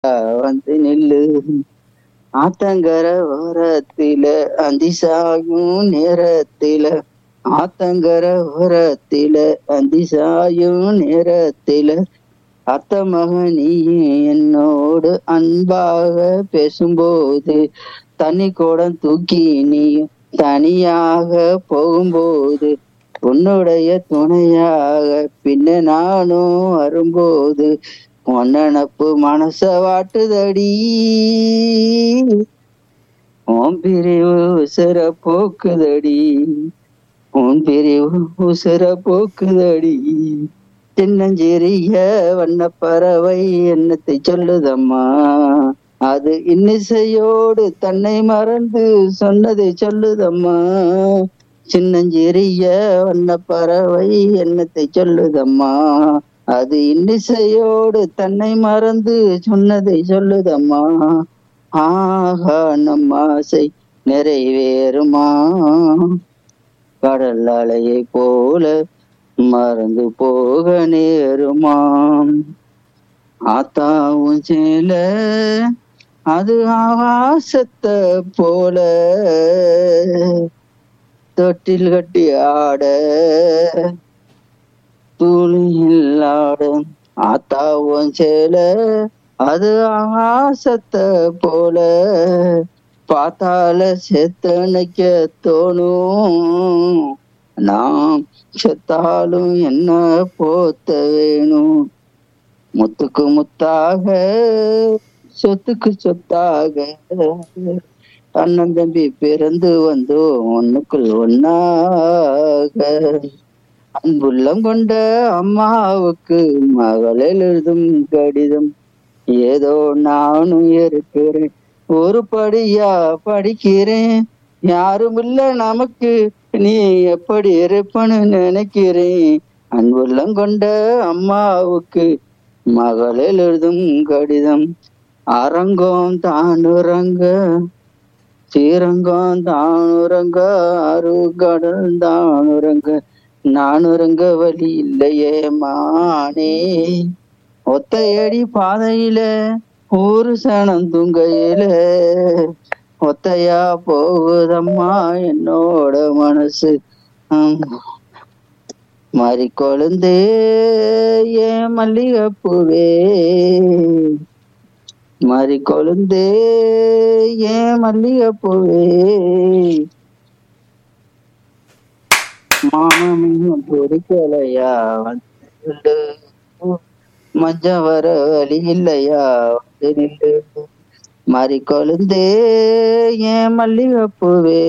வந்து நில்லு ஆத்தங்கர ஓரத்தில அந்திசாயும் நேரத்தில ஆத்தங்கர ஓரத்தில அந்திசாயும் நேரத்தில அத்த மகன் நீ என்னோடு அன்பாக பேசும்போது தண்ணி கூடம் தூக்கி நீ தனியாக போகும்போது உன்னுடைய துணையாக பின்ன நானும் வரும்போது உன்னப்பு மனச வாட்டுதடி உன் பிரிவு உசர போக்குதடி உன் பிரிவு உசர போக்குதடி சின்னஞ்சிறிய வண்ண பறவை என்னத்தை சொல்லுதம்மா அது இன்னிசையோடு தன்னை மறந்து சொன்னதை சொல்லுதம்மா சின்னஞ்சிறிய வண்ண பறவை என்னத்தை சொல்லுதம்மா அது இன்னிசையோடு தன்னை மறந்து சொன்னதை சொல்லுதம்மா ஆஹா நம் ஆசை நிறைவேறுமா கடல் அலையை போல மறந்து போக நேருமாம் ஆத்தாவும் சேல அது ஆகாசத்தை போல தொட்டில் கட்டி ஆட துளியில் ஆட ஆத்தாவும் சேல அது ஆகாசத்தை போல பார்த்தால செத்தனைக்க தோணும் நாம் செத்தாலும் என்ன போத்த வேணும் முத்துக்கு முத்தாக சொத்துக்கு சொத்தாக அண்ணன் தம்பி பிறந்து வந்தோம் ஒண்ணுக்குள் ஒன்னாக அன்புள்ளம் கொண்ட அம்மாவுக்கு மகளில் எழுதும் கடிதம் ஏதோ நானும் இருக்கிறேன் ஒரு படியா படிக்கிறேன் யாரும் இல்ல நமக்கு நீ எப்படி இருப்பன்னு நினைக்கிறேன் அன்புள்ளம் கொண்ட அம்மாவுக்கு மகளில் எழுதும் கடிதம் அரங்கம் தானுரங்க ஸ்ரீரங்கம் தானுரங்க அருகடல் தானுரங்க நானுரங்க வழி இல்லையே மானே ஒத்தையடி பாதையில ஒரு சனம் துங்கையில ஒத்தையா போகுதம்மா என்னோட மனசு ஆம். மாறி கொழுந்தே ஏன் மல்லிகைப்பூவே மாறி கொழுந்தே ஏன் மல்லிகைப்பூவே மாமன் பொறிக்கலையா வந்து மஞ்ச வர வழி இல்லையா வந்து நில்லு மாறி கொழுந்தே ஏன் மல்லிகைப்பூவே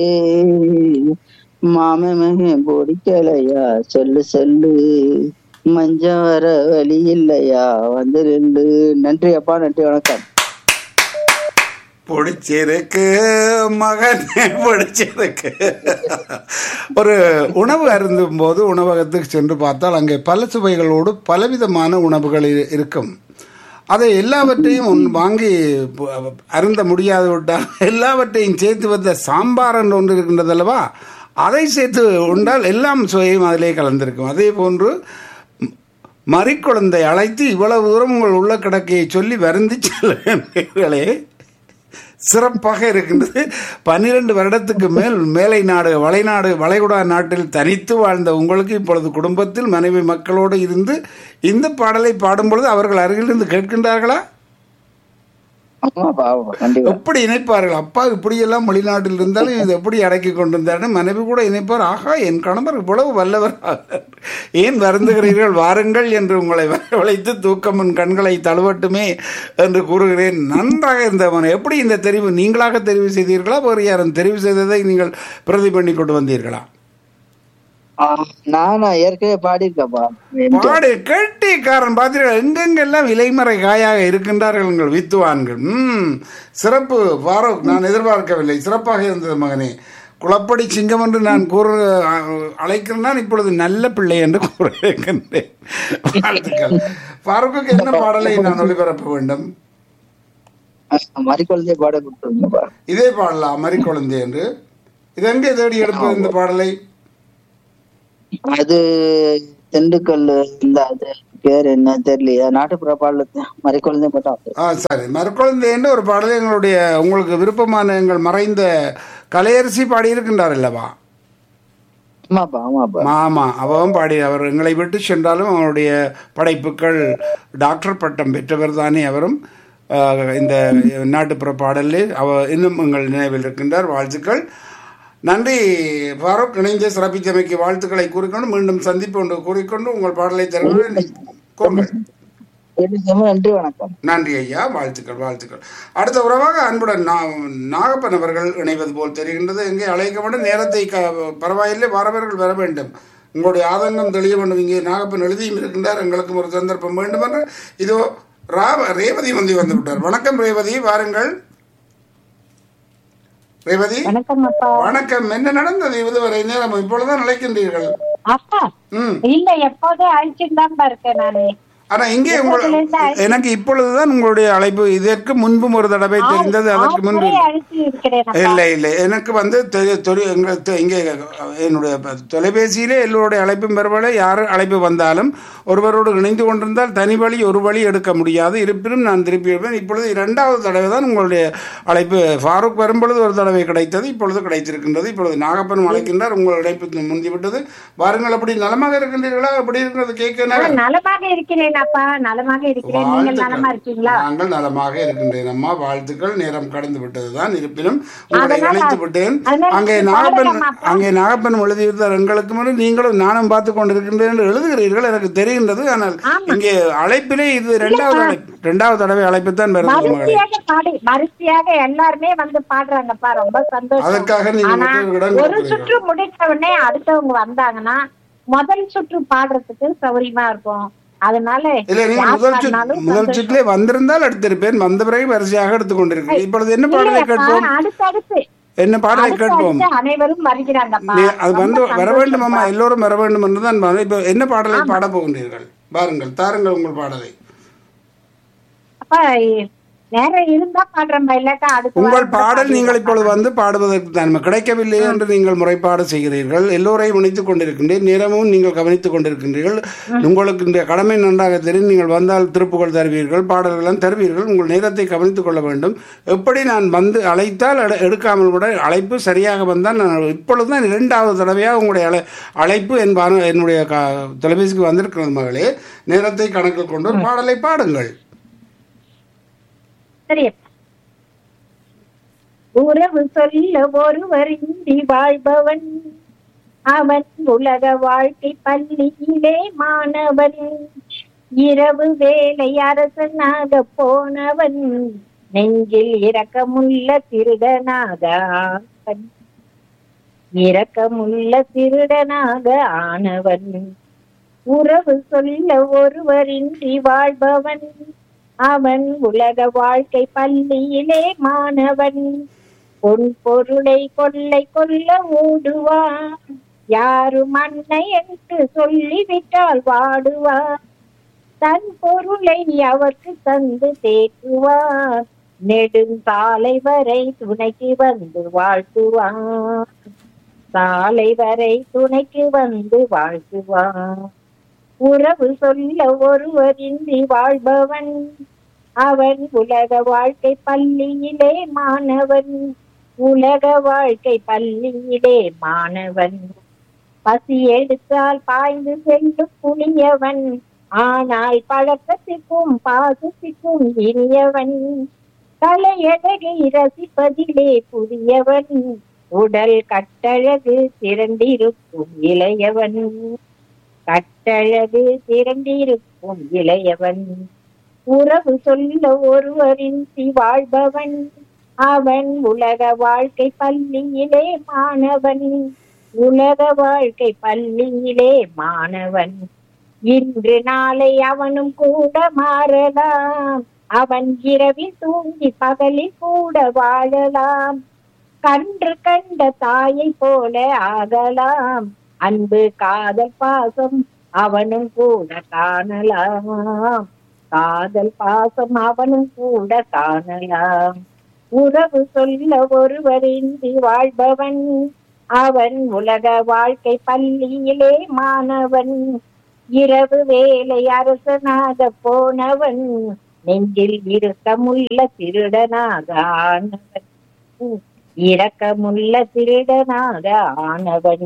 மாமன் பொறிக்கலையா சொல்லு சொல்லு மஞ்ச வர வழி இல்லையா வந்து நில்லு நன்றி அப்பா நன்றி வணக்கம் பிடிச்சிருக்கு மகன் பிடிச்சிருக்கு ஒரு உணவு அருந்தும் போது உணவகத்துக்கு சென்று பார்த்தால் அங்கே பல சுவைகளோடு பலவிதமான உணவுகள் இரு- இருக்கும் அதை எல்லாவற்றையும் உன் வாங்கி ப- அருந்த முடியாது விட்டால் எல்லாவற்றையும் சேர்த்து வந்த சாம்பார் என்று ஒன்று இருக்கின்றது அல்லவா அதை சேர்த்து உண்டால் எல்லாம் சுவையும் அதிலே கலந்திருக்கும் அதே போன்று மறிக்குழந்தை அழைத்து இவ்வளவு தூரம் உங்கள் உள்ள கிடக்கையை சொல்லி வருந்தி செல்லுங்களே சிறப்பாக இருக்கின்றது பன்னிரண்டு வருடத்துக்கு மேல் மேலை நாடு வளைநாடு வளைகுடா நாட்டில் தனித்து வாழ்ந்த உங்களுக்கு இப்பொழுது குடும்பத்தில் மனைவி மக்களோடு இருந்து இந்த பாடலை பாடும் பொழுது அவர்கள் அருகிலிருந்து கேட்கின்றார்களா ஆமாப்பா ஆமா, கண்டிப்பா எப்படி இணைப்பார்கள் அப்பா இப்படியெல்லாம் வெளிநாட்டில் இருந்தாலும் இது எப்படி அடக்கி கொண்டிருந்தாரு மனைவி கூட இணைப்பார் ஆகா என் கணவர் இவ்வளவு வல்லவர் ஏன் வருந்துகிறீர்கள் வாருங்கள் என்று உங்களை வரவழைத்து தூக்கம் உன் கண்களை தழுவட்டுமே என்று கூறுகிறேன் நன்றாக இருந்தவன் எப்படி இந்த தெரிவு நீங்களாக தெரிவு செய்தீர்களா வேறு யாரும் தெரிவு செய்ததை நீங்கள் பிரதி பண்ணி கொண்டு வந்தீர்களா ஆ, நானா ஏற்கனவே பாடியிருக்கப்பா பாடு கெட்டிக்காரன் பார்த்தீர்கள் எங்கெங்கெல்லாம் இலைமறை காயாக இருக்கின்றார்கள் உங்கள் வித்துவான்கள் ம் சிறப்பு ஃபாரூக் நான் எதிர்பார்க்கவில்லை சிறப்பாக இருந்தது மகனே குளப்படி சிங்கம் என்று நான் கூற அழைக்கிறேன் இப்பொழுது நல்ல பிள்ளை என்று கூறுகின்றேன் வாழ்த்துக்கள் ஃபாரூக்கு என்ன பாடலை நான் ஒளிபரப்ப வேண்டும் மறிக்குழந்தைய பாட கொடுத்துருங்கப்பா இதே பாடலாம் மறி குழந்தை என்று இது எங்கே தேடி எடுப்பது இந்த பாடலை அது திண்டுக்கல் இந்த அது பேர் என்ன தெரியலையா நாட்டுப்புற பாடல மறைக்குழந்தை மட்டும் ஆ சரி மறுக்குழந்தைன்னு ஒரு பாடல் எங்களுடைய உங்களுக்கு விருப்பமான எங்கள் மறைந்த கலையரசி பாடியிருக்கின்றார் அல்லவா ஆமாப்பா ஆமாப்பா ஆமா அவன் பாடி அவர் எங்களை விட்டு சென்றாலும் அவருடைய படைப்புகள் டாக்டர் பட்டம் பெற்றவர் தானே அவரும் ஆஹ், இந்த நாட்டுப்புற பாடலில் அவ இன்னும் எங்கள் நினைவில் இருக்கின்றார் வாழ்த்துக்கள் நன்றி ஃபாரூக் இணைந்து சிறப்பித்தமைக்கு வாழ்த்துக்களை கூறிக்கொண்டு மீண்டும் சந்திப்பு ஒன்று கூறிக்கொண்டு உங்கள் பாடலை தருகிறேன் கூறுங்கள் ரொம்ப நன்றி வணக்கம் நன்றி ஐயா வாழ்த்துக்கள் வாழ்த்துக்கள் அடுத்த உறவாக அன்புடன் நா- நாகப்பன் அவர்கள் இணைவது போல் தெரிகின்றது எங்கே அழைக்கப்படும் நேரத்தை க பரவாயில்லை வரவர்கள் வர வேண்டும் உங்களுடைய ஆதங்கம் தெளிய வேண்டும் இங்கே நாகப்பன் எழுதியும் இருக்கின்றார் எங்களுக்கும் ஒரு சந்தர்ப்பம் வேண்டும் என்று இதோ ராவ ரேவதி வந்து வந்து விட்டார் வணக்கம் ரேவதி வாருங்கள் ரேவதி வணக்கம் அப்பா வணக்கம் என்ன நடந்தது இதுவரை நேரம் இப்பொழுதுதான் அழைக்கின்றீர்கள் அப்பா ம் இல்ல எப்போதும் அழிச்சுட்டு தான் இருக்கேன் நானு ஆனா இங்கே உங்கள் எனக்கு இப்பொழுதுதான் உங்களுடைய அழைப்பு இதற்கு முன்பும் ஒரு தடவை தெரிந்தது அதற்கு முன்பு ஆறு முறை அழிச்சு இருக்கிறேன் அப்பா. இல்லை இல்லை எனக்கு வந்து தெ- தொரி- எங்க- தெ- இங்கே என்னுடைய ப- தொலைபேசியிலே எல்லோருடைய அழைப்பும் பெறவில்லை யார் அழைப்பு வந்தாலும் ஒருவரோடு இணைந்து கொண்டிருந்தால் தனி வழி ஒரு வழி எடுக்க முடியாது இருப்பினும் நான் திருப்பி இருப்பேன் இப்பொழுது இரண்டாவது தடவை தான் உங்களுடைய அழைப்பு ஃபாரூக் வரும்பொழுது ஒரு தடவை கிடைத்தது இப்பொழுது கிடைத்திருக்கின்றது இப்பொழுது நாகப்பனும் அழைக்கின்றார் உங்கள் அழைப்பு முந்திவிட்டது வாருங்கள் அப்படி நலமாக இருக்கின்றீர்களா அப்படி இருக்கிறது கேட்க நான் நலமாக இருக்கிறேன் அப்பா நலமாக இருக்கிறேன் நீங்கள் நலமா இருக்கீங்களா நாங்கள் நலமாக இருக்கின்றேன் அம்மா வாழ்த்துக்கள் நேரம் கடந்து விட்டதுதான் இருப்பினும் உங்களை அதனால- இணைத்து விட்டேன் அதனால அங்கே நீங்க நாகப்பன் பாடலாமா அப்பா? அங்கே நாகப்பன் எழுதியிருந்தார் எங்களுக்கு முன்னாடி நீங்களும் நானும் பார்த்து கொண்டிருக்கின்றேன் என்று எழுதுகிறீர்கள் எனக்கு தெரிகின்றது ஆனால் இங்கே அழைப்பிலே இது இரண்டாவது அழைப்பு இரண்டாவது தடவை அழைப்பு தான் வருது மகளே வரிசையாக பாடி வரிசையாக எல்லாருமே வந்து பாடுறாங்கப்பா ரொம்ப சந்தோஷம் அதற்காக நீங்க ஆனா மட்டும் இடம் ஒரு கொடுக்கிறீர்கள். சுற்று முடித்த உடனே அடுத்தவங்க வந்தாங்கன்னா முதல் சுற்று பாடுறதுக்கு சௌரியமா இருக்கும் அதனால இல்ல நீங்க யார் முதல் சுற்று பாடினாலும் முதல் சந்தோஷம். சுற்றிலே வந்திருந்தால் எடுத்திருப்பேன் வந்த பிறகு வரிசையாக எடுத்துக்கொண்டிருக்கிறேன் இப்பொழுது என்ன பாடலை இல்லையப்பா, கேட்போம் அடுத்தடுத்து என்ன பாடலை அடுத்து கேட்போம் அடுத்து அனைவரும் வருகிறாங்கப்பா நீ- அது ரொம்ப வந்து வர வேண்டும் சந்தோஷம்ப்பா. அம்மா எல்லோரும் வர வேண்டும் என்று தான் பாரு. இப்ப என்ன பாடலை பாட போகின்றீர்கள் பாருங்கள் தாருங்கள் உங்கள் பாடலை அப்பா நேரம் இருந்தா பாடுறேன்பா இல்லாட்டா அடுத்த உங்கள் வாரம் கூட பாடல் பாடுறேன். நீங்கள் இப்பொழுது வந்து பாடுவதற்கு தான் கிடைக்கவில்லை என்று நீங்கள் முறைப்பாடு செய்கிறீர்கள் எல்லோரையும் இணைத்துக் கொண்டிருக்கின்றேன் நேரமும் நீங்கள் கவனித்துக் கொண்டிருக்கின்றீர்கள் உங்களுக்கு இந்த கடமை நன்றாக தெரியும் நீங்கள் வந்தால் திருப்புகள் தருவீர்கள் பாடல்களும் தருவீர்கள் உங்கள் நேரத்தை கவனித்துக் கொள்ள வேண்டும் எப்படி நான் வந்து அழைத்தால் எடு- எடுக்காமல் கூட அழைப்பு சரியாக வந்தால் நான் இப்பொழுது தான் இரண்டாவது தடவையாக உங்களுடைய அழை அழைப்பு என் பானு- என்னுடைய க- தொலைபேசிக்கு வந்திருக்கிறது மகளே நேரத்தை கணக்கில் கொண்டு ஒரு பாடலை பாடுங்கள் சரி உறவு சொல்ல ஒருவர் இன்றி வாழ்பவன் அவன் உலக வாழ்க்கை பள்ளியிலே மாணவன் இரவு வேலை அரசனாக போனவன் நெஞ்சில் இரக்கமுள்ள திருடனாக ஆனவன். இரக்கமுள்ள திருடனாக ஆனவன் உறவு சொல்ல ஒருவரின்றி வாழ்பவன் அவன் உலக வாழ்க்கை பள்ளியிலே மாணவன் பொன் பொருளை கொள்ளை கொள்ள ஓடுவான் யாரும் அன்னை என்று சொல்லிவிட்டால் வாடுவான் தன் பொருளை அவர்க்கு தந்து தேற்றுவான் நெடுங்காலை வரை துணைக்கு வந்து வாழ்த்துவான் சாலை வரை துணைக்கு வந்து வாழ்த்துவான் உறவு சொல்ல ஒருவரின்றி வாழ்பவன் அவன் உலக வாழ்க்கை பள்ளியிலே மாணவன் உலக வாழ்க்கை பள்ளியிலே மாணவன் பசி எடுத்தால் பாய்ந்து செல்லும் புளியவன் ஆனால் பழக்கத்திற்கும் பாசத்திற்கும் இனியவன் தலையழகை ரசிப்பதிலே புதியவன் உடல் கட்டழகு திரண்டிருக்கும் இளையவன் கட்டழகு திரண்டிருக்கும் இளையவன் உறவு சொல்ல ஒருவரின்றி வாழ்பவன் அவன் உலக வாழ்க்கை பள்ளியிலே மாணவன் உலக வாழ்க்கை பள்ளியிலே மாணவன் இன்று நாளை அவனும் கூட மாறலாம் அவன் இரவில் தூங்கி பகலில் கூட வாழலாம் கன்று கண்ட தாயை போல ஆகலாம் அன்பு காதல் பாசம் அவனும் கூட காணலாம் காதல் பாசம் அவனும் கூட காணலாம் உறவு சொல்ல ஒருவரின்றி வாழ்பவன் அவன் உலக வாழ்க்கை பள்ளியிலே மாணவன் இரவு வேலை அரசனாக போனவன் நெஞ்சில் இரக்கமுள்ள திருடனாக ஆனவன் இரக்கமுள்ள திருடனாக ஆனவன்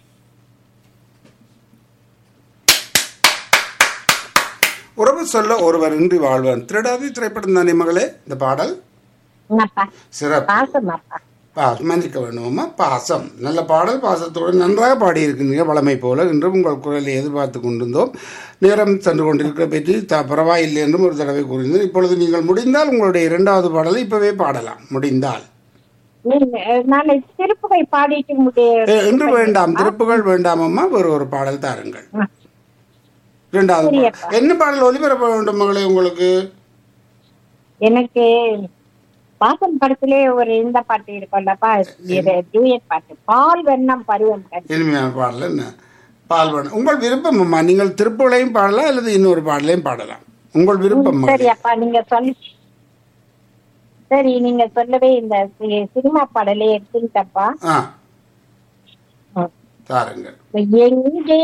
உறவு சொல்ல ஒருவர் இன்றி வாழ்வான் திருடாதி திரைப்படம் தானே மகளே இந்த பாடல் என்னப்பா சிறப்பு பாசமாப்பா பா மன்னிக்க வேண்டுமா பாசம் நல்ல பாடல் பாசத்தோடு நன்றாக பாடியிருக்கிறீங்க வளமை போல இன்றும் உங்கள் குரலை எதிர்பார்த்து கொண்டிருந்தோம் நேரம் சென்று கொண்டிருக்க பற்றி த பரவாயில்லை என்றும் ஒரு தடவை கூறியிருந்தேன் இப்பொழுது நீங்கள் முடிந்தால் உங்களுடைய இரண்டாவது பாடலை இப்பவே பாடலாம் முடிந்தால் நீங்க நான் திருப்புகை பாடிட்டு முடிய ஏ, இன்று வேண்டாம் திருப்புகள் வேண்டாம் அம்மா வேறு ஒரு பாடல் தாருங்கள் இரண்டாவது பாடல். என்ன பாடல் ஒலிபரப்ப வேண்டும் மகளே உங்களுக்கு எனக்கு பாசம் படத்திலே ஒரு இந்த பாட்டு இருக்கும்லப்பா இது டூயட் பாட்டு பால் வெண்ணம் பருவம் கண்டு இனிமையான பாடல் என்ன பால் வேணும் உங்கள் விருப்பம் அம்மா நீங்கள் திருப்புகளையும் பாடலாம் அல்லது இன்னொரு பாடலையும் பாடலாம் உங்கள் விருப்பம் மகளே. சரி அப்பா நீங்க சொல்லி சரி நீங்க சொல்லவே இந்த சி- சினிமா பாடலே எடுத்துட்டப்பா ஆ தாருங்கள் எங்கே